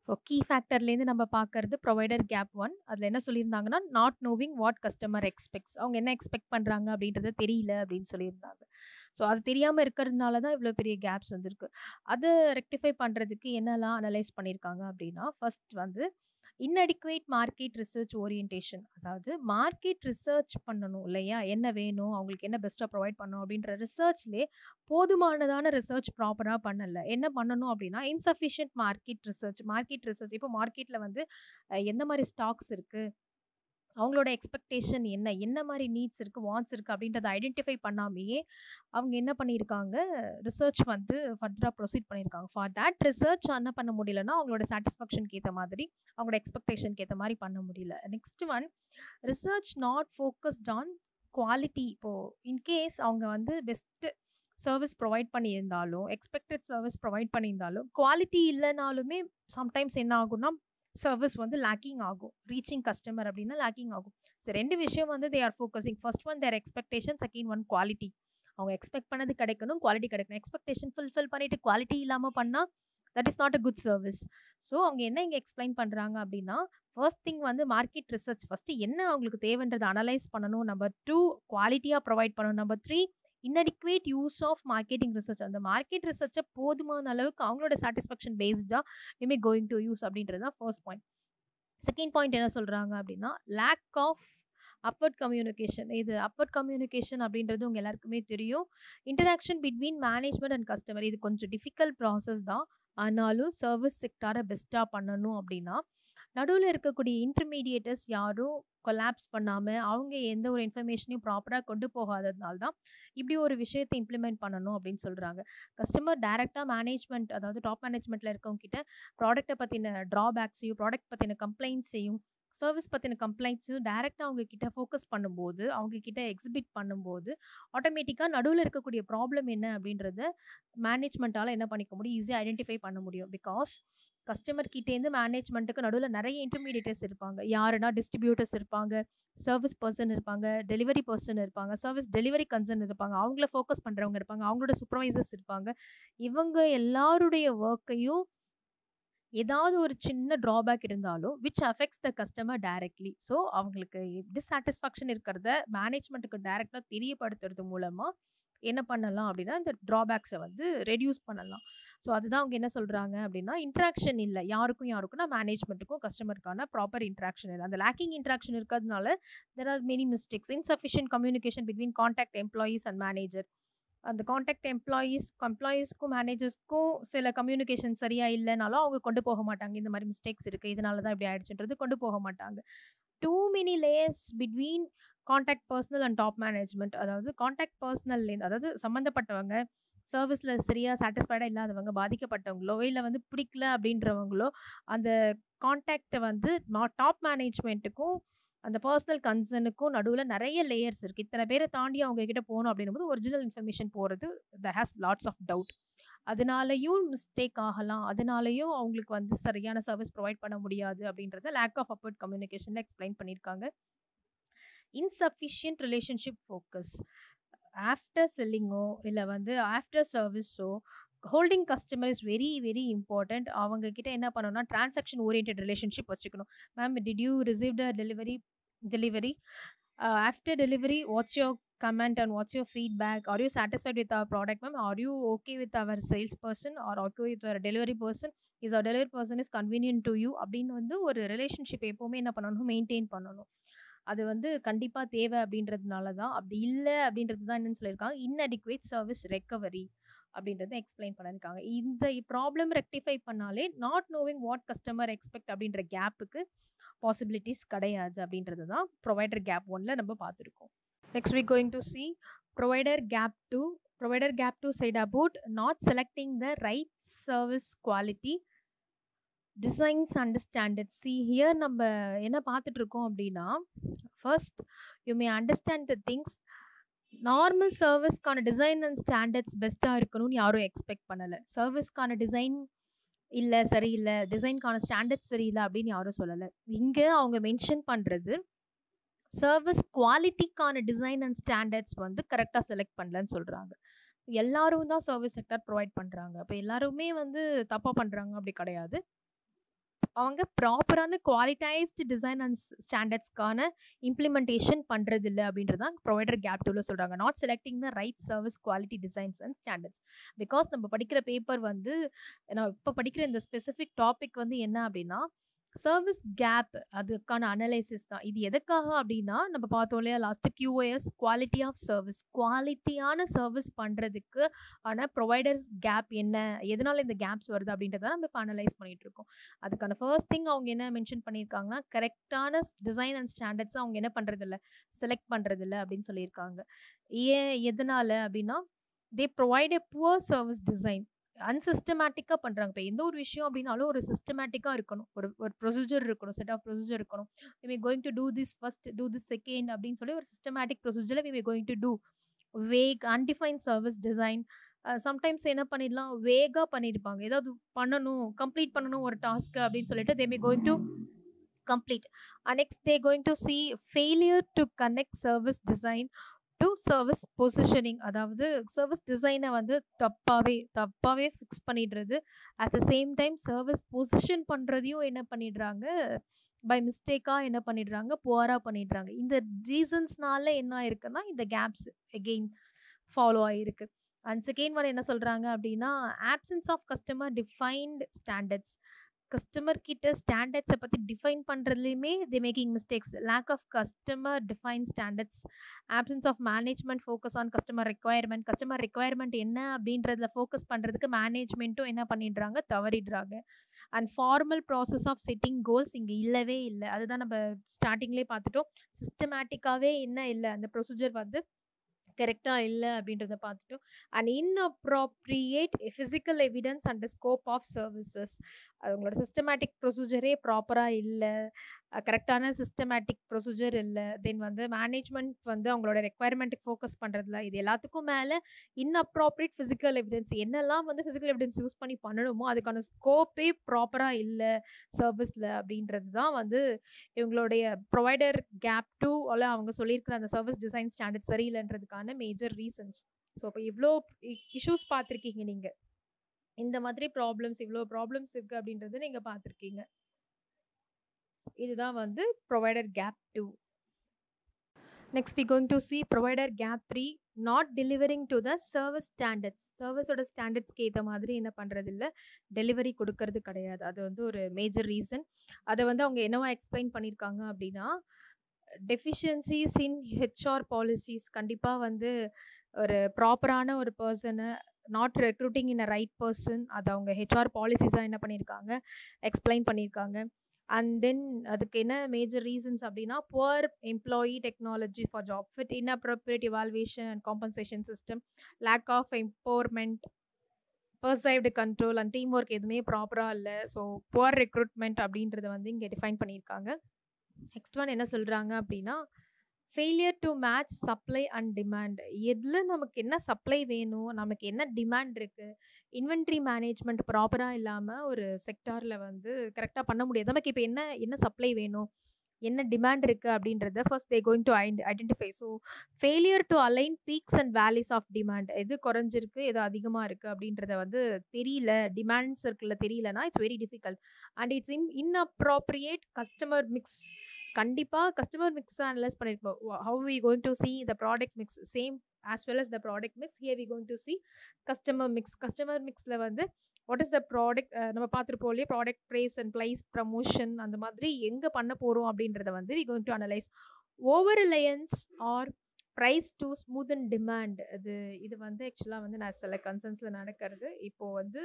இப்போ கீ ஃபேக்டர்லேருந்து நம்ம பார்க்கறது ப்ரொவைடர் கேப் ஒன் அதில் என்ன சொல்லியிருந்தாங்கன்னா not knowing what customer expects அவங்க என்ன எக்ஸ்பெக்ட் பண்ணுறாங்க அப்படின்றது தெரியல அப்படின்னு சொல்லியிருந்தாங்க ஸோ அது தெரியாமல் இருக்கிறதுனால தான் இவ்வளோ பெரிய கேப்ஸ் வந்திருக்கு அதை ரெக்டிஃபை பண்ணுறதுக்கு என்னெல்லாம் அனலைஸ் பண்ணியிருக்காங்க அப்படின்னா ஃபர்ஸ்ட் வந்து இன்அடிக்குவேட் மார்க்கெட் ரிசர்ச் ஓரியன்டேஷன் அதாவது மார்க்கெட் ரிசர்ச் பண்ணணும் இல்லையா என்ன வேணும் அவங்களுக்கு என்ன பெஸ்ட்டாக ப்ரொவைட் பண்ணணும் அப்படின்ற ரிசர்ச்லேயே போதுமானதான ரிசர்ச் ப்ராப்பராக பண்ணல என்ன பண்ணணும் அப்படின்னா insufficient market research market research இப்போ மார்க்கெட்டில் வந்து அஹ், எந்த மாதிரி ஸ்டாக்ஸ் இருக்குது அவங்களோட எக்ஸ்பெக்டேஷன் என்ன என்ன மாதிரி நீட்ஸ் இருக்குது வாண்ட்ஸ் இருக்குது அப்படின்றத ஐடென்டிஃபை பண்ணாமையே அவங்க என்ன பண்ணியிருக்காங்க ரிசர்ச் வந்து ஃபர்தராக ப்ரொசீட் பண்ணியிருக்காங்க ஃபார் தட் ரிசர்ச் என்ன பண்ண முடியலன்னா அவங்களோட சாட்டிஸ்ஃபேக்ஷனுக்கு ஏற்ற மாதிரி அவங்களோட எக்ஸ்பெக்டேஷனுக்கு ஏற்ற மாதிரி பண்ண முடியல next one research not focused on quality இப்போது இன்கேஸ் அவங்க வந்து பெஸ்ட்டு சர்வீஸ் ப்ரொவைட் பண்ணியிருந்தாலும் எக்ஸ்பெக்டட் சர்வீஸ் ப்ரொவைட் பண்ணியிருந்தாலும் குவாலிட்டி இல்லைனாலுமே சம்டைம்ஸ் என்ன ஆகும்னா சர்வீஸ் வந்து லேக்கிங் ஆகும் ரீச்சிங் கஸ்டமர் அப்படின்னா லேக்கிங் ஆகும் ஸோ ரெண்டு விஷயம் வந்து they are focusing first one their expectation second one quality அவங்க எக்ஸ்பெக்ட் பண்ணது கிடைக்கணும் குவாலிட்டி கிடைக்கணும் எக்ஸ்பெக்டேஷன் ஃபுல்ஃபில் பண்ணிட்டு குவாலிட்டி இல்லாமல் பண்ணால் that is not a good service so அவங்க என்ன இங்கே எக்ஸ்பிளைன் பண்ணுறாங்க அப்படின்னா ஃபர்ஸ்ட் திங் வந்து மார்க்கெட் ரிசர்ச் ஃபஸ்ட்டு என்ன அவங்களுக்கு தேவைன்றதை அனலைஸ் பண்ணணும் நம்பர் டூ குவாலிட்டியாக ப்ரொவைட் பண்ணணும் number three inadequate use of marketing research அந்த மார்க்கெட் ரிசர்ச்சை போதுமான அளவுக்கு அவங்களோட சாட்டிஸ்ஃபேக்ஷன் பேஸ்டாக இமே கோயிங் டு யூஸ் அப்படின்றது தான் ஃபர்ஸ்ட் பாயிண்ட் செகண்ட் பாயிண்ட் என்ன சொல்கிறாங்க அப்படின்னா லேக் ஆஃப் அப்வர்ட் கம்யூனிகேஷன் இது அப்வர்ட் கம்யூனிகேஷன் அப்படின்றது உங்கள் எல்லாருக்குமே தெரியும் interaction between management and customer இது கொஞ்சம் டிஃபிகல்ட் ப்ராசஸ் தான் ஆனாலும் சர்வீஸ் செக்டாரை பெஸ்ட்டாக பண்ணணும் அப்படின்னா நடுவில் இருக்கக்கூடிய இன்டர்மீடியேட்டர்ஸ் யாரும் கொலாப்ஸ் பண்ணாமல் அவங்க எந்த ஒரு இன்ஃபர்மேஷனையும் ப்ராப்பராக கொண்டு போகாததுனால தான் இப்படி ஒரு விஷயத்தை இம்ப்ளிமெண்ட் பண்ணணும் அப்படின்னு சொல்கிறாங்க கஸ்டமர் டைரெக்டாக மேனேஜ்மெண்ட் அதாவது டாப் மேனேஜ்மெண்ட்டில் இருக்கவங்க கிட்ட ப்ராடக்ட்டை பற்றின ட்ராபேக்ஸையும் ப்ராடக்ட் பற்றின கம்ப்ளைண்ட்ஸையும் சர்வீஸ் பற்றின கம்ப்ளைண்ட்ஸையும் டைரெக்டாக அவங்க கிட்ட ஃபோக்கஸ் பண்ணும்போது அவங்க கிட்ட எக்ஸிபிட் பண்ணும்போது ஆட்டோமேட்டிக்காக நடுவில் இருக்கக்கூடிய ப்ராப்ளம் என்ன அப்படின்றத மேனேஜ்மெண்ட்டால் என்ன பண்ணிக்க முடியும் ஈஸியாக ஐடென்டிஃபை பண்ண முடியும் பிகாஸ் கஸ்டமர் கிட்டேருந்து மேனேஜ்மெண்ட்டுக்கு நடுவில் நிறைய இன்டர்மீடியேட்டர்ஸ் இருப்பாங்க யாருன்னா டிஸ்ட்ரிபியூட்டர்ஸ் இருப்பாங்க சர்வீஸ் பர்சன் இருப்பாங்க டெலிவரி பர்சன் இருப்பாங்க சர்வீஸ் டெலிவரி கன்சர்ன் இருப்பாங்க அவங்கள ஃபோக்கஸ் பண்ணுறவங்க இருப்பாங்க அவங்களோட சூப்பர்வைசர்ஸ் இருப்பாங்க இவங்க எல்லாருடைய ஒர்க்கையும் ஏதாவது ஒரு சின்ன ட்ராபேக் இருந்தாலும் which affects the customer directly so அவங்களுக்கு டிஸ்சாட்டிஸ்ஃபேக்ஷன் இருக்கிறத மேனேஜ்மெண்ட்டுக்கு டைரெக்டாக தெரியப்படுத்துறது மூலமாக என்ன பண்ணலாம் அப்படின்னா இந்த ட்ராபேக்ஸை வந்து ரெடியூஸ் பண்ணலாம் ஸோ அதுதான் அவங்க என்ன சொல்கிறாங்க அப்படின்னா இன்ட்ராக்ஷன் இல்லை யாருக்கும் யாருக்கும்னா மேனேஜ்மெண்ட்டுக்கும் கஸ்டமருக்கான ப்ராப்பர் இன்ட்ராக்ஷன் இல்லை அந்த லேக்கிங் இன்ட்ராக்ஷன் இருக்கிறதுனால there are many mistakes insufficient communication between contact employees and manager அந்த காண்டாக்ட் எம்ப்ளாயீஸ் எம்ப்ளாயீஸ்க்கும் மேனேஜர்ஸ்க்கும் சில கம்யூனிகேஷன் சரியாக இல்லைனாலும் அவங்க கொண்டு போக மாட்டாங்க இந்த மாதிரி மிஸ்டேக்ஸ் இருக்குது இதனால தான் இப்படி ஆயிடுச்சுன்றது கொண்டு போக மாட்டாங்க too many layers between contact personnel and top management அதாவது காண்டாக்ட் பர்சனல்லேருந்து அதாவது சம்மந்தப்பட்டவங்க சர்வீஸில் சரியாக சாட்டிஸ்ஃபைடாக இல்லாதவங்க பாதிக்கப்பட்டவங்களோ இல்லை வந்து பிடிக்கல அப்படின்றவங்களோ அந்த காண்டாக்டை வந்து டாப் மேனேஜ்மெண்ட்டுக்கும் அந்த பர்சனல் கன்சர்னுக்கும் நடுவில் நிறைய லேயர்ஸ் இருக்குது இத்தனை பேரை தாண்டி அவங்க கிட்ட போகணும் அப்படின்னும்போது ஒரிஜினல் இன்ஃபர்மேஷன் போகிறது the has lots of doubt அதனாலையும் மிஸ்டேக் ஆகலாம் அதனாலையும் அவங்களுக்கு வந்து சரியான சர்வீஸ் ப்ரொவைட் பண்ண முடியாது அப்படின்றத லேக் ஆஃப் அப்பர்ட் கம்யூனிகேஷனில் எக்ஸ்பிளைன் பண்ணியிருக்காங்க இன்சஃபிஷியன்ட் ரிலேஷன்ஷிப் ஃபோக்கஸ் ஆஃப்டர் செல்லிங்கோ இல்லை வந்து ஆஃப்டர் சர்வீஸோ holding customer is very very important அவங்க கிட்ட என்ன பண்ணணும்னா டிரான்சாக்ஷன் ஓரியன்ட் ரிலேஷன்ஷிப் வச்சுக்கணும் ma'am did you receive the delivery delivery after delivery what's your comment and what's your feedback are you satisfied with our product ma'am are you okay with our sales person are okay with our delivery person is our delivery person is convenient to you அப்படின்னு வந்து ஒரு relationship எப்போவுமே என்ன பண்ணணும் maintain பண்ணணும் அது வந்து கண்டிப்பாக தேவை அப்படின்றதுனால தான் அப்படி இல்லை அப்படின்றது தான் என்னன்னு சொல்லியிருக்காங்க இன்அடிக்குவேட் சர்வீஸ் ரெக்கவரி அப்படின்றத எக்ஸ்பிளைன் பண்ணியிருக்காங்க இந்த ப்ராப்ளம் ரெக்டிஃபை பண்ணாலே not knowing what customer expect அப்படின்ற கேப்புக்கு பாசிபிலிட்டிஸ் கிடையாது அப்படின்றது தான் ப்ரொவைடர் கேப் ஒன்ல நம்ம பார்த்துருக்கோம் next week going to see provider gap two provider gap two side about not selecting the right service quality designs and standard see here நம்ம என்ன பார்த்துட்டு இருக்கோம் அப்படின்னா first you may understand the things normal சர்வீஸ்க்கான design and standards பெஸ்ட்டாக இருக்கணும்னு யாரும் expect பண்ணலை சர்வீஸ்க்கான டிசைன் இல்லை சரியில்லை டிசைன்க்கான ஸ்டாண்டர்ட்ஸ் சரியில்லை அப்படின்னு யாரும் சொல்லலை இங்கே அவங்க மென்ஷன் பண்ணுறது சர்வீஸ் குவாலிட்டிக்கான டிசைன் அண்ட் ஸ்டாண்டர்ட்ஸ் வந்து கரெக்டாக செலக்ட் பண்ணலன்னு சொல்கிறாங்க எல்லாரும் தான் சர்வீஸ் செக்டர் ப்ரொவைட் பண்ணுறாங்க அப்போ எல்லாருமே வந்து தப்பாக பண்ணுறாங்க அப்படி கிடையாது அவங்க ப்ராப்பரான குவாலிடைஸ்டு டிசைன் அண்ட் ஸ்டாண்டர்ட்ஸ்க்கான இம்ப்ளிமெண்டேஷன் பண்றதில்ல அப்படின்றது தான் ப்ரொவைடர் கேப் டூல சொல்றாங்க. Not selecting the right service quality designs and standards. Because நம்ம படிக்கிற பேப்பர் வந்து நான் இப்ப படிக்கிற இந்த ஸ்பெசிஃபிக் டாபிக் வந்து என்ன அப்படின்னா, சர்விஸ் கேப் அதுக்கான அனலைசிஸ் தான். இது எதுக்காக அப்படின்னா, நம்ம பார்த்தோம் இல்லையா last QoS quality of service. குவாலிட்டியான சர்விஸ் பண்றதுக்கு ஆன ப்ரொவைடர்ஸ் கேப் என்ன? எதனால இந்த கேப்ஸ் வருது அப்படின்றத நம்ம இப்ப அனலைஸ் பண்ணிட்டு இருக்கோம். அதுக்கான ஃபர்ஸ்ட் திங் அவங்க என்ன மென்ஷன் பண்ணியிருக்காங்கன்னா, கரெக்ட்டான டிசைன் அண்ட் ஸ்டாண்டர்ட்ஸ அவங்க என்ன பண்றதில்ல, செலக்ட் பண்றதில்ல அப்படின்னு சொல்லியிருக்காங்க. ஏன்? எதனால அப்படின்னா, they provide a poor service design. அன்சிஸ்டமேட்டிக்கா பண்றாங்க. இப்ப எந்த ஒரு விஷயம் அப்படின்னாலும் ஒரு சிஸ்டமேட்டிக்கா இருக்கணும். ஒரு ஒரு ப்ரொசீஜர் இருக்கணும். செட் ஆஃப் ப்ரொசீஜர் இருக்கணும். We are going to do this first, do this second அப்படின்னு சொல்லி ஒரு சிஸ்டமேட்டிக் ப்ரொசீஜர்ல we are going to do. Vague undefined service design. Uh sometimes என்ன பண்ணிடலாம், வேகா பண்ணியிருப்பாங்க. ஏதாவது பண்ணணும், கம்ப்ளீட் பண்ணணும் ஒரு டாஸ்க் அப்படின்னு சொல்லிட்டு they may going to complete. And next they going to see failure to connect service design to service positioning. அதாவது சர்விஸ் டிசைன வந்து தப்பாவே தப்பாவே ஃபிக்ஸ் பண்ணிடுறது. At the same time service position பண்றதையும் என்ன பண்ணிடுறாங்க, பை மிஸ்டேக்கா என்ன பண்ணிடுறாங்க, புவரா பண்ணிடுறாங்க. இந்த ரீசன்ஸ்னால என்ன ஆயிருக்குன்னா, இந்த கேப்ஸ் அகெயின் ஃபாலோ ஆயிருக்கு. அண்ட் செகண்ட் ஒன் என்ன சொல்றாங்க அப்படின்னா, absence of customer defined standards. Customer கிட்ட ஸ்டாண்டர்ட்ஸ பத்தி டிஃபைன் பண்றதுலயுமே they making mistakes. Lack of customer defined standards. Absence of management focus on customer requirement. Customer requirement என்ன அப்படின்றதுல ஃபோக்கஸ் பண்றதுக்கு மேனேஜ்மென்ட்டும் என்ன பண்ணிடுறாங்க, தவறிடுறாங்க. And formal process of setting goals இங்க இல்லவே இல்ல. அதுதான் நம்ம ஸ்டார்ட்டிங்லயே பார்த்துட்டோம். சிஸ்டமேட்டிக்காவே என்ன இல்ல, அந்த ப்ரொசீஜர் வந்து கரெக்ட்டா இல்ல அப்படின்றத பார்த்துட்டோம். And inappropriate physical evidence and scope of services. அவங்களோட சிஸ்டமேட்டிக் ப்ரொசீஜரே ப்ராப்பரா இல்ல. அ கரெக்ட்டான சிஸ்டமேட்டிக் ப்ரொசீஜர் இல்ல. தென் வந்து மேனேஜ்மென்ட் வந்து அவங்களோட ரெக்வயர்மென்ட்க்கு ஃபோக்கஸ் பண்றதில்ல. இது எல்லாத்துக்கும் மேல இன்அப்ராப்ரியேட் பிசிக்கல் எவிடன்ஸ். என்னெல்லாம் வந்து பிசிக்கல் எவிடன்ஸ் யூஸ் பண்ணி பண்ணணுமோ, அதுக்கான ஸ்கோப்பே ப்ராப்பரா இல்ல சர்விஸ்ல அப்படின்றது தான் வந்து இவங்களுடைய ப்ரொவைடர் கேப் டூல அவங்க சொல்லியிருக்கிற அந்த சர்விஸ் டிசைன் ஸ்டாண்டர்ட் சரியில்லன்றதுக்கான மேஜர் ரீசன்ஸ். ஸோ அப்ப இவ்ளோ இ இஷ்யூஸ் பார்த்துருக்கீங்க நீங்க. இந்த மாதிரி ப்ராப்ளம்ஸ் இவ்ளோ ப்ராப்ளம்ஸ் இருக்கு அப்படின்றத நீங்க பார்த்துருக்கீங்க. இதுதான் வந்து provider gap 2. Next we going to see provider gap 3 not delivering to the service standards. சர்விஸோட ஸ்டாண்டர்ட்ஸ்க்கு ஏத்த மாதிரி என்ன பண்றதில்ல, டெலிவரி குடுக்கறது கிடையாது. அது வந்து ஒரு மேஜர் ரீசன். அத வந்து அவங்க என்னவா எக்ஸ்பிளைன் பண்ணியிருக்காங்க அப்படின்னா, டெஃபிஷியன்சிஸ் இன் ஹெச்ஆர் பாலிசிஸ் கண்டிப்பா வந்து ஒரு ப்ராப்பரான ஒரு பெர்சன not recruiting in a right person. அத அவங்க ஹெச்ஆர் பாலிசிஸா என்ன பண்ணியிருக்காங்க, எக்ஸ்பிளைன் பண்ணியிருக்காங்க. அண்ட் தென் அதுக்கு என்ன மேஜர் ரீசன்ஸ் அப்படின்னா, poor employee technology for job fit, inappropriate evaluation and compensation system, lack of empowerment, perceived control and team work எதுவுமே ப்ராப்பரா இல்ல. ஸோ புவர் ரெக்ரூட்மென்ட் அப்படின்றத வந்து இங்க டிஃபைன் பண்ணியிருக்காங்க. நெக்ஸ்ட் ஒன் என்ன சொல்றாங்க அப்படின்னா, failure to match supply and demand. எதுல நமக்கு என்ன சப்ளை வேணும், நமக்கு என்ன டிமாண்ட் இருக்கு, இன்வென்டரி மேனேஜ்மென்ட் ப்ராப்பரா இல்லாம ஒரு செக்டார்ல வந்து கரெக்ட்டா பண்ண முடியாது. நமக்கு இப்ப என்ன என்ன சப்ளை வேணும், என்ன டிமாண்ட் இருக்கு அப்படின்றத first they going to and identify. So failure to align peaks and valleys of demand. எது குறைஞ்சிருக்கு, எது அதிகமா இருக்கு அப்படின்றத வந்து தெரியல. டிமாண்ட் சர்க்கிள்ல தெரியலனா, it's very difficult. And it's in inappropriate customer mix. கண்டிப்பா கஸ்டமர் மிக்ஸ அனலைஸ் பண்ணியிருப்போம். How we going to see the product mix same as well as the product mix. Here we going to see customer mix. Customer மிக்ஸ்ல வந்து what is the product uh நம்ம பார்த்திருப்போம் இல்லையா, product price and price promotion அந்த மாதிரி எங்க பண்ண போறோம் அப்படின்றத வந்து we going to analyse. Over reliance R price to smoothen demand. இது இது வந்து ஆக்சுவலா வந்து நான் சில கன்சர்ன்ஸ்ல நடக்கிறது. இப்போ வந்து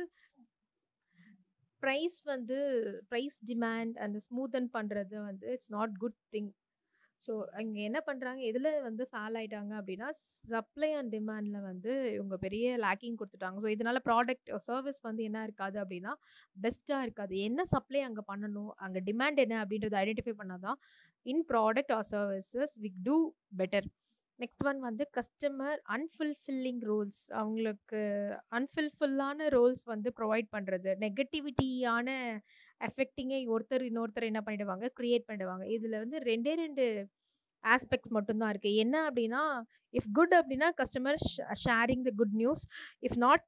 பிரைஸ் வந்து பிரைஸ் டிமாண்ட் அந்த ஸ்மூத்தன் பண்றது வந்து it's not good thing. So இங்க என்ன பண்றாங்க, எதுல வந்து ஃபெயில் ஆயிட்டாங்க அப்படின்னா, சப்ளை அண்ட் டிமாண்ட்ல வந்து இவங்க பெரிய லேக்கிங் குடுத்துட்டாங்க. ஸோ இதனால ப்ராடக்ட் சர்விஸ் வந்து என்ன இருக்காது அப்படின்னா, பெஸ்ட்டா இருக்காது. என்ன சப்ளை அங்க பண்ணணும், அங்க டிமாண்ட் என்ன அப்படின்றத ஐடென்டிஃபை பண்ணா தான், in product or services we do better. Next one வந்து கஸ்டமர் அன்ஃபுல்ஃபில்லிங் ரோல்ஸ். அவங்களுக்கு அன்ஃபுல்ஃபில்லான ரோல்ஸ் வந்து ப்ரொவைட் பண்றது. நெகட்டிவிட்டியான அஃபெக்டிங்கை ஒருத்தர் இன்னொருத்தர் என்ன பண்ணிடுவாங்க, கிரியேட் பண்ணிடுவாங்க. இதுல வந்து 2டே 2 ஆஸ்பெக்ட்ஸ் மட்டும் தான் இருக்கு. என்ன அப்படின்னா, இஃப் குட் அப்படின்னா customer sh sharing the good news. If not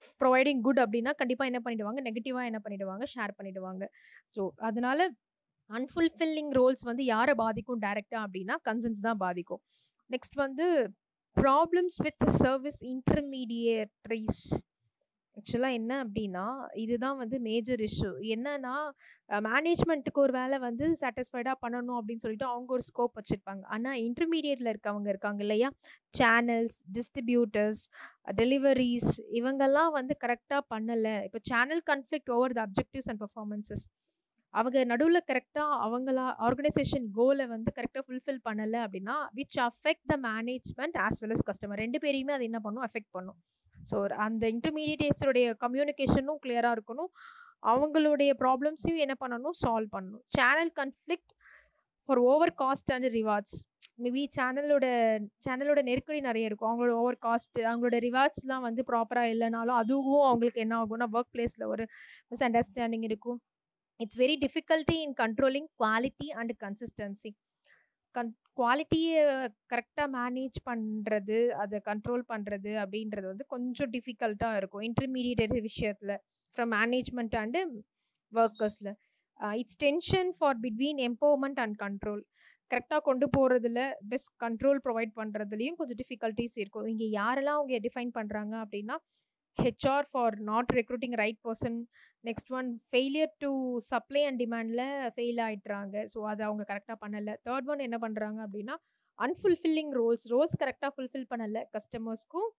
providing good அப்படின்னா கண்டிப்பா என்ன பண்ணிடுவாங்க, நெகட்டிவா என்ன பண்ணிடுவாங்க, ஷேர் பண்ணிடுவாங்க. ஸோ, அதனால அன்ஃபுல்ஃபில்லிங் ரோல்ஸ் வந்து யார பாதிக்கும் டைரக்ட்டா அப்படின்னா, கன்சர்ன்ஸ் தான் பாதிக்கும். நெக்ஸ்ட் வந்து ப்ராப்ளம்ஸ் வித் சர்விஸ் இன்டர்மீடியேட்டரீஸ். ஆக்சுவலா என்ன அப்படின்னா, இதுதான் வந்து மேஜர் இஷ்யூ. என்னன்னா, அ மேனேஜ்மென்ட்க்கு ஒரு வேல வந்து சாட்டிஸ்ஃபைடா பண்ணணும் அப்படின்னு சொல்லிட்டு அவங்க ஒரு ஸ்கோப் வச்சிருப்பாங்க. ஆனா, இன்டர்மீடியேட்ல இருக்கவங்க இருக்காங்க இல்லையா? சேனல்ஸ், டிஸ்ட்ரிபியூட்டர்ஸ், டெலிவரீஸ் இவங்கலாம் வந்து கரெக்ட்டா பண்ணல. இப்ப channel conflict over the objectives and performances. அவங்க நடுவுல கரெக்ட்டா அவங்களா ஆர்கனைசேஷன் கோல வந்து கரெக்ட்டா ஃபுல்ஃபில் பண்ணல அப்படின்னா, which affect the management as well as customer 2 பேரையுமே அது என்ன பண்ணும்? அஃபெக்ட் பண்ணும். ஸோ, அந்த இன்டர்மீடியேட்ஸுடைய கம்யூனிகேஷனும் கிளியரா இருக்கணும். அவங்களுடைய ப்ராப்ளம்ஸையும் என்ன பண்ணணும்? சால்வ் பண்ணணும். Channel conflict for over cost and rewards. Maybe சேனலோட சேனலோட நெருக்கடி நெறைய இருக்கும். அவங்களோட ஓவர் காஸ்ட், அவங்களோட ரிவார்ட்ஸ்லாம் வந்து ப்ராப்பரா இல்லனாலும், அதுவும் அவங்களுக்கு என்ன ஆகும்னா, வொர்க் பிளேஸ்ல ஒரு மிஸ் அண்டர்ஸ்டாண்டிங் இருக்கும். It's very difficulty in controlling quality and consistency. கன் குவாலிட்டிய கரெக்ட்டா மேனேஜ் பண்றது, அத கண்ட்ரோல் பண்றது அப்படின்றது வந்து கொஞ்சம் டிஃபிகல்ட்டா இருக்கும். இன்டர்மீடியேட் விஷயத்துல ஃப்ரம் மேனேஜ்மென்ட் அண்ட் வொர்க்கர்ஸ்ல. Uh it's tension for between empowerment and control. கரெக்ட்டா கொண்டு போறதுல, பெஸ்ட் கண்ட்ரோல் ப்ரொவைட் பண்றதுலயும் கொஞ்சம் டிஃபிகல்டீஸ் இருக்கும். இங்க யாரெல்லாம் அவங்க டிஃபைன் பண்றாங்க அப்படின்னா, HR for not recruiting right person. Next one failure to supply and டிமாண்ட்ல ஃபெயில் ஆயிட்றாங்க. ஸோ, அத அவங்க கரெக்ட்டா பண்ணல. தேர்ட் ஒன் என்ன பண்றாங்க அப்படின்னா, அன்ஃபுல்ஃபில்லிங் ரோல்ஸ். ரோல்ஸ் கரெக்ட்டா ஃபுல்ஃபில் பண்ணல கஸ்டமர்ஸ்க்கும்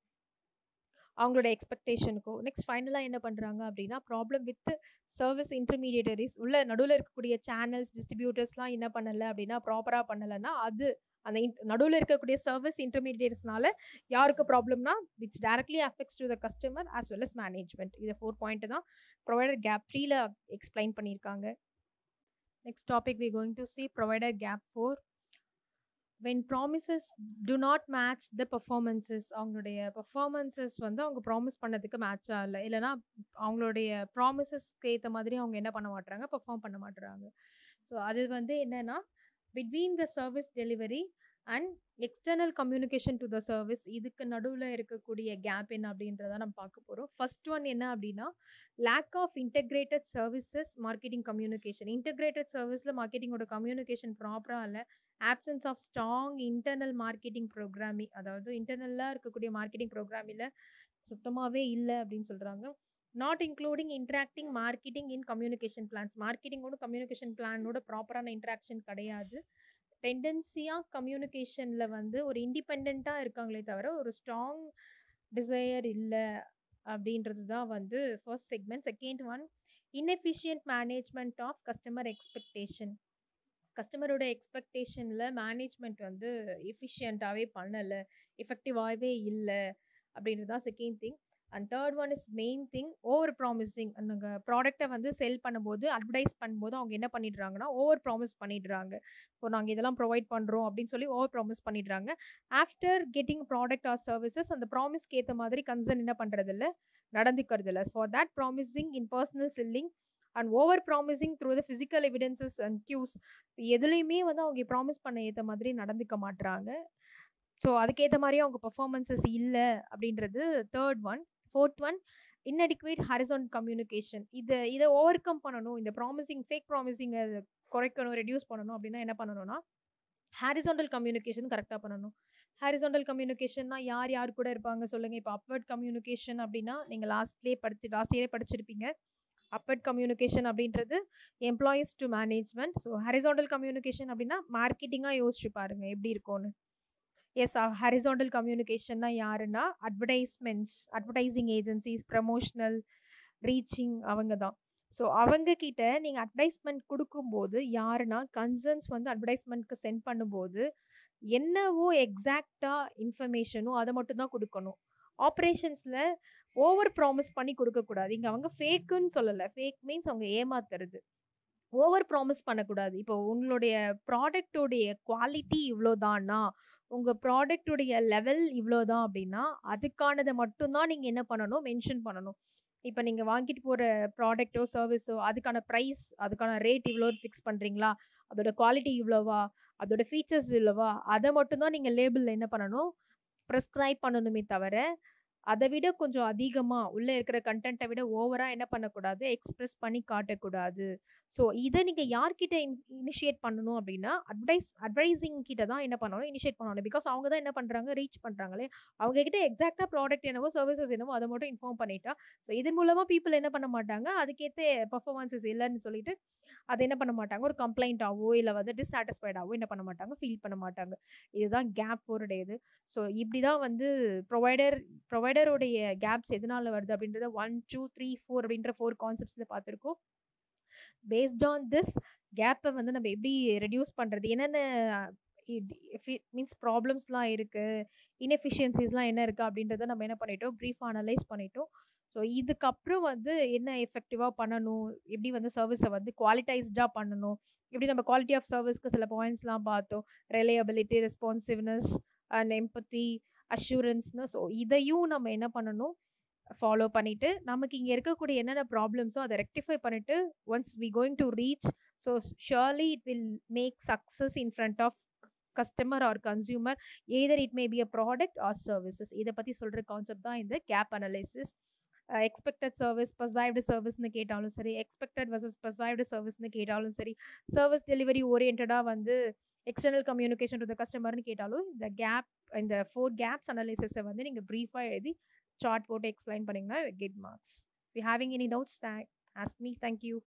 அவங்களோட எக்ஸ்பெக்டேஷனுக்கும். நெக்ஸ்ட் ஃபைனலா என்ன பண்றாங்க அப்படின்னா, ப்ராப்ளம் வித் சர்விஸ் இன்டர்மீடியேட்டரீஸ். உள்ள நடுவுல இருக்கக்கூடிய சேனல்ஸ், டிஸ்ட்ரிபியூட்டர்ஸ்லாம் என்ன பண்ணல அப்படின்னா, ப்ராப்பரா பண்ணலன்னா, அது அந்த இன் நடுவுல இருக்கக்கூடிய சர்விஸ் இன்டர்மீடியேட்ஸ்னால யாருக்கு ப்ராப்ளம்னா, which directly affects to the customer as well as management. இது 4 பாயிண்ட் தான் ப்ரொவைடர் கேப் 3ல எக்ஸ்பிளைன் பண்ணியிருக்காங்க. Next topic we going to see provider gap 4. When promises do not match the performances. அவங்களுடைய பெர்ஃபார்மன்ஸஸ் வந்து அவங்க ப்ராமிஸ் பண்ணதுக்கு match ஆகல. இல்லன்னா அவங்களுடைய ப்ராமிசஸ்க்கு ஏத்த மாதிரி அவங்க என்ன பண்ண மாட்றாங்க, பெர்ஃபார்ம் பண்ண மாட்றாங்க. ஸோ, அது வந்து என்னன்னா, between the service delivery and external communication to the service இதுக்கு நடுவுல இருக்கக்கூடிய கேப் என்ன அப்படின்றத நம்ம பார்க்க போறோம். ஃபர்ஸ்ட் ஒன் என்ன அப்படின்னா, lack of integrated services marketing communication. Integrated சர்விஸ்ல மார்க்கெட்டிங்கோட கம்யூனிகேஷன் ப்ராப்பரா இல்ல. Absence of strong internal marketing programming. அதாவது இன்டர்னலா இருக்கக்கூடிய மார்க்கெட்டிங் புரோகிராமில சுத்தமாவே இல்ல அப்படின்னு சொல்றாங்க. Not including interacting marketing in communication plans. மார்க்கெட்டிங்கோட கம்யூனிகேஷன் பிளானோட ப்ராப்பரான இன்டராக்ஷன் கிடையாது. டெண்டன்சியா கம்யூனிகேஷன்ல வந்து ஒரு இண்டிபெண்டன்ட்டா இருக்காங்களே தவிர, ஒரு ஸ்ட்ராங் டிசையர் இல்ல அப்படின்றது தான் வந்து first segment. Second one inefficient management of customer expectation. கஸ்டமரோட எக்ஸ்பெக்டேஷன்ல மேனேஜ்மென்ட் வந்து எஃபிஷியன்ட்டாவே பண்ணல. எஃபெக்டிவாவே இல்ல அப்படின்றது தான் second thing. And third one is main thing over promising. நாங்க ப்ராடக்ட்ட வந்து செல் பண்ணும்போது, அட்வர்டைஸ் பண்ணும்போது அவங்க என்ன பண்ணிடுறாங்கன்னா, ஓவர் ப்ராமிஸ் பண்ணிடுறாங்க. ஸோ, நாங்க இதெல்லாம் ப்ரொவைட் பண்றோம் அப்படின்னு சொல்லி ஓவர் ப்ராமிஸ் பண்ணிடுறாங்க. After getting product or services அந்த ப்ராமிஸ்க்கு ஏத்த மாதிரி கன்சர்ன் என்ன பண்றதில்ல, நடந்துக்கிறதில்ல. For that promising in personal selling and over promising through the physical evidences and cues. எதுலயுமே வந்து அவங்க ப்ராமிஸ் பண்ண ஏத்த மாதிரி நடந்துக்க மாட்றாங்க. ஸோ, அதுக்கேத்த மாரியே அவங்க பெர்ஃபார்மன்ஸஸ் இல்ல அப்படின்றது third one. Fourth one inadequate horizontal communication. இத இத ஓவர் கம் பண்ணணும். இந்த ப்ராமிசிங் ஃபேக் ப்ராமிசிங்க குறைக்கணும், ரெட்யூஸ் பண்ணணும் அப்படின்னா என்ன பண்ணணும்னா, ஹாரிசான்டல் கம்யூனிகேஷன் கரெக்ட்டா பண்ணணும். ஹாரிசான்டல் கம்யூனிகேஷன்னா யார் யார் கூட இருப்பாங்க சொல்லுங்க. இப்ப அப்வர்ட் கம்யூனிகேஷன் அப்படின்னா, நீங்க லாஸ்ட்லயே படிச்சு லாஸ்ட் இயரே படிச்சிருப்பீங்க. அப்வர்ட் கம்யூனிகேஷன் அப்படின்றது employees to management. So, horizontal communication அப்படின்னா மார்க்கெட்டிங்கா யோசிச்சு பாருங்க எப்படி இருக்கும்னு. எஸ் ஹாரிசான்டல் கம்யூனிகேஷன்னா யாருன்னா, advertisements, advertising agencies, promotional, reaching அவங்க தான். ஸோ, அவங்க கிட்ட நீங்க அட்வர்டைஸ்மென்ட் குடுக்கும்போது யாருன்னா, கன்சர்ன்ஸ் வந்து அட்வர்டைஸ்மென்ட்க்கு சென்ட் பண்ணும்போது, என்னவோ எக்ஸாக்ட்டா இன்ஃபர்மேஷனோ அத மட்டும் தான் குடுக்கணும். ஆப்பரேஷன்ஸ்ல ஓவர் ப்ராமிஸ் பண்ணி குடுக்கக்கூடாது. இங்க அவங்க ஃபேக்குன்னு சொல்லல. ஃபேக் மீன்ஸ் அவங்க ஏமாத்துறது. ஓவர் ப்ராமிஸ் பண்ணக்கூடாது. இப்போ உங்களுடைய ப்ராடக்ட்டோடைய குவாலிட்டி இவ்ளோதான்னா, உங்க ப்ராடக்ட்டுடைய லெவல் இவ்ளோதான் அப்படின்னா, அதுக்கானத மட்டும் தான் நீங்க என்ன பண்ணணும், மென்ஷன் பண்ணணும். இப்ப நீங்க வாங்கிட்டு போற ப்ராடக்ட்டோ, சர்விஸோ அதுக்கான பிரைஸ், அதுக்கான ரேட் இவ்ளோன்னு ஃபிக்ஸ் பண்றீங்களா? அதோட குவாலிட்டி இவ்வளவா? அதோட ஃபீச்சர்ஸ் இவ்வளவா? அத மட்டும் தான் நீங்க லேபிள்ல என்ன பண்ணணும், பிரிஸ்கிரைப் பண்ணணுமே தவிர, அத விட கொஞ்சம் அதிகமா உள்ள இருக்கிற கன்டென்ட்ட விட ஓவரா என்ன பண்ணக்கூடாது, எக்ஸ்பிரஸ் பண்ணி காட்டக்கூடாது. ஸோ இத நீங்க யார்கிட்ட இன் இனிஷியேட் பண்ணணும் அப்டின்னா, அட்வைஸ் அட்வைசிங் கிட்ட தான் என்ன பண்ணணும், இனிஷியேட் பண்ணணும். பிகாஸ் அவங்க தான் என்ன பண்றாங்க, ரீச் பண்றாங்களே. அவங்க கிட்ட எக்ஸாக்ட்டா ப்ராடக்ட் என்னவோ, சர்விசஸ் என்னவோ அத மட்டும் இன்ஃபார்ம் பண்ணிட்டா, ஸோ இதன் மூலமா பீப்பிள் என்ன பண்ண மாட்டாங்க, அதுக்கேத்த பெர்ஃபார்மன்ஸஸ் இல்லன்னு சொல்லிட்டு, அத என்ன பண்ண மாட்டாங்க, ஒரு கம்ப்ளைண்ட்டாவோ, இல்ல வந்து டிஸ்சாட்டிஸ்ஃபைடாவோ என்ன பண்ண மாட்டாங்க, ஃபீல் பண்ண மாட்டாங்க. இதுதான் கேப் 4 உடையது. ஸோ இப்படி தான் வந்து ப்ரொவைடர் ப்ரொவைடருடைய கேப்ஸ் எதனால வருது அப்படின்றத 1, 2, 3, 4 அப்படின்ற 4 கான்செப்ட்ஸ்ல பார்த்துருக்கோம். பேஸ்ட் ஆன் திஸ் கேப்ப வந்து நம்ம எப்படி ரெட்யூஸ் பண்றது? என்னென்ன இட் இஃப் இட் மீன்ஸ் ப்ராப்ளம்ஸ்லாம் இருக்கு, இன்எஃபிஷியன்ஸீஸ்லாம் என்ன இருக்கு அப்படின்றத நம்ம என்ன பண்ணிட்டோம், பிரீஃபா அனலைஸ் பண்ணிட்டோம். ஸோ இதுக்கப்புறம் வந்து என்ன எஃபெக்டிவா பண்ணணும், எப்படி வந்து சர்விஸ வந்து குவாலிடைஸ்டா பண்ணணும், எப்படி நம்ம குவாலிட்டி ஆஃப் சர்விஸ்க்கு சில பாயிண்ட்ஸ்லாம் பார்த்தோம். ரிலையபிலிட்டி, ரெஸ்பான்சிவ்னஸ் அண்ட் எம்பத்தி, அஷ்யூரன்ஸ்ன்னு ஸோ இதையும் நம்ம என்ன பண்ணணும், ஃபாலோ பண்ணிட்டு, நமக்கு இங்க இருக்கக்கூடிய என்னென்ன ப்ராப்ளம்ஸோ அத ரெக்டிஃபை பண்ணிட்டு, once we going to reach so surely it will make success in front of customer or consumer either it may be a product or services. இத பத்தி சொல்ற கான்செப்ட் தான் இந்த gap analysis. Uh expected service, perceived சர்விஸ்ன்னு கேட்டாலும் சரி, expected versus பெர்சைவ்டு சர்விஸ்ன்னு கேட்டாலும் சரி, சர்விஸ் டெலிவரி ஓரியன்டடா வந்து எக்ஸ்டர்னல் கம்யூனிகேஷன் டூ த கஸ்டமர்ன்னு கேட்டாலும், இந்த கேப் இந்த 4 கேப்ஸ் அனலைசிஸ வந்து நீங்க பிரீஃபா எழுதி சார்ட் போட்டு எக்ஸ்பிளைன் பண்ணீங்கன்னா get marks. If you having any doubts the ask me. Thank you.